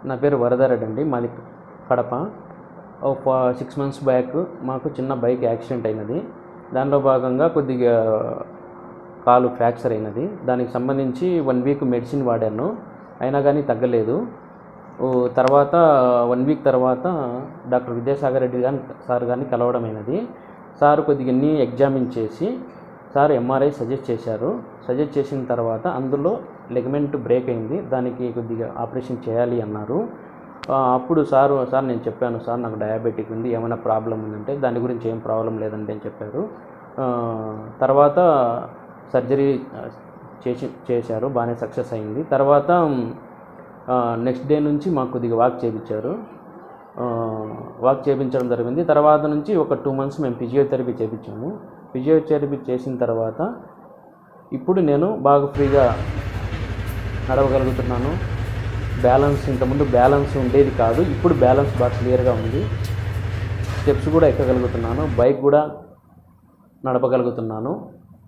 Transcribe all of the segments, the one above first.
నా పేరు వరదారెడ్డి అండి మాది కడప ఒక సిక్స్ మంత్స్ బ్యాక్ మాకు చిన్న బైక్ యాక్సిడెంట్ అయినది దానిలో భాగంగా కొద్దిగా కాలు ఫ్రాక్చర్ అయినది దానికి సంబంధించి వన్ వీక్ మెడిసిన్ వాడాను అయినా కానీ తగ్గలేదు ఓ తర్వాత వన్ వీక్ తర్వాత డాక్టర్ విద్యాసాగర్ రెడ్డి గారిని సార్ గారిని కలవడమైనది సార్ కొద్దిగా అన్ని ఎగ్జామిన్ చేసి సార్ ఎంఆర్ఐ సజెస్ట్ చేశారు సజెస్ట్ చేసిన తర్వాత అందులో లెగమెంట్ బ్రేక్ అయింది దానికి కొద్దిగా ఆపరేషన్ చేయాలి అన్నారు ఆ, అప్పుడు సార్ సార్ నేను చెప్పాను సార్ నాకు డయాబెటిక్ ఉంది ఏమైనా ప్రాబ్లం ఉందంటే దాని గురించి ఏం ప్రాబ్లం లేదండి అని చెప్పారు ఆ, తర్వాత సర్జరీ ఆ, చేసి చేశారు బాగానే సక్సెస్ అయింది తర్వాత నెక్స్ట్ డే నుంచి మాకు కొద్దిగా వాక్ చేయించారు ఆ, వాక్ చేయించడం జరిగింది తర్వాత నుంచి ఒక టూ మంత్స్ మేము ఫిజియోథెరపీ చేయించాము ఫిజియోథెరపీ చేసిన తర్వాత ఇప్పుడు నేను బాగా ఫ్రీగా నడవగలుగుతున్నాను బ్యాలెన్స్ ఇంతకుముందు బ్యాలెన్స్ ఉండేది కాదు ఇప్పుడు బ్యాలెన్స్ బాగా క్లియర్గా ఉంది స్టెప్స్ కూడా ఎక్కగలుగుతున్నాను బైక్ కూడా నడపగలుగుతున్నాను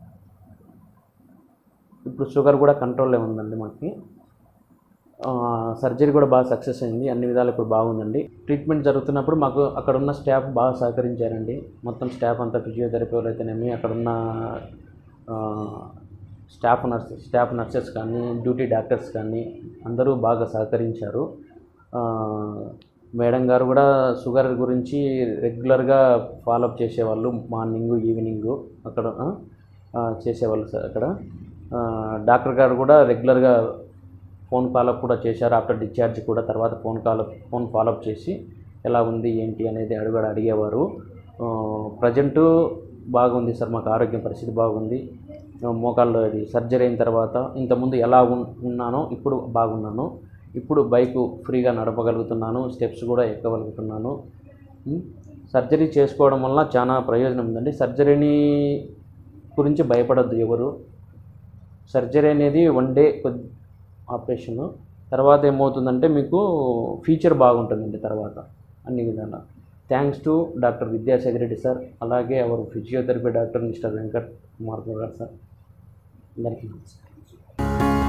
ఇప్పుడు షుగర్ కూడా కంట్రోల్లో ఉందండి మాకు సర్జరీ కూడా బాగా సక్సెస్ అయింది అన్ని విధాలు ఇప్పుడు బాగుందండి ట్రీట్మెంట్ జరుగుతున్నప్పుడు మాకు అక్కడ ఉన్న స్టాఫ్ బాగా సహకరించారండి మొత్తం స్టాఫ్ అంతా ఫిజియోథెరపీ వాళ్ళు అయితేనేమి అక్కడ ఉన్న ఆ, స్టాఫ్ నర్స్ స్టాఫ్ నర్సెస్ కానీ డ్యూటీ డాక్టర్స్ కానీ అందరూ బాగా సహకరించారు ఆ, మేడం గారు కూడా షుగర్ గురించి రెగ్యులర్గా ఫాలోఅప్ చేసేవాళ్ళు మార్నింగ్ ఈవినింగ్ అక్కడ ఆ, ఆ, చేసేవాళ్ళు సార్ అక్కడ ఆ, డాక్టర్ గారు కూడా రెగ్యులర్గా ఫోన్ కాలప్ కూడా చేశారు ఆఫ్టర్ డిశ్చార్జ్ కూడా తర్వాత ఫోన్ కాల్ ఫోన్ ఫాలోఅప్ చేసి ఎలా ఉంది ఏంటి అనేది అడుగు అడిగేవారు ప్రజెంటు బాగుంది సార్ మాకు ఆరోగ్యం పరిస్థితి బాగుంది ఆ, మోకాల్లో ఇది సర్జరీ అయిన తర్వాత ఇంతకుముందు ఎలా ఉన్- ఉన్నానో ఇప్పుడు బాగున్నాను ఇప్పుడు బైక్ ఫ్రీగా నడపగలుగుతున్నాను స్టెప్స్ కూడా ఎక్కగలుగుతున్నాను ఉం? సర్జరీ చేసుకోవడం వల్ల చాలా ప్రయోజనం ఉందండి సర్జరీని గురించి భయపడద్దు ఎవరు సర్జరీ అనేది వన్ డే కొద్ది ఆపరేషను తర్వాత ఏమవుతుందంటే మీకు ఫ్యూచర్ బాగుంటుందండి తర్వాత అన్ని విధాలా thanks to doctor Vidyasagar Reddy sir అలాగే our physiotherapy doctor mister Venkat Kumar గారు సార్ అందరికీ నమస్కారం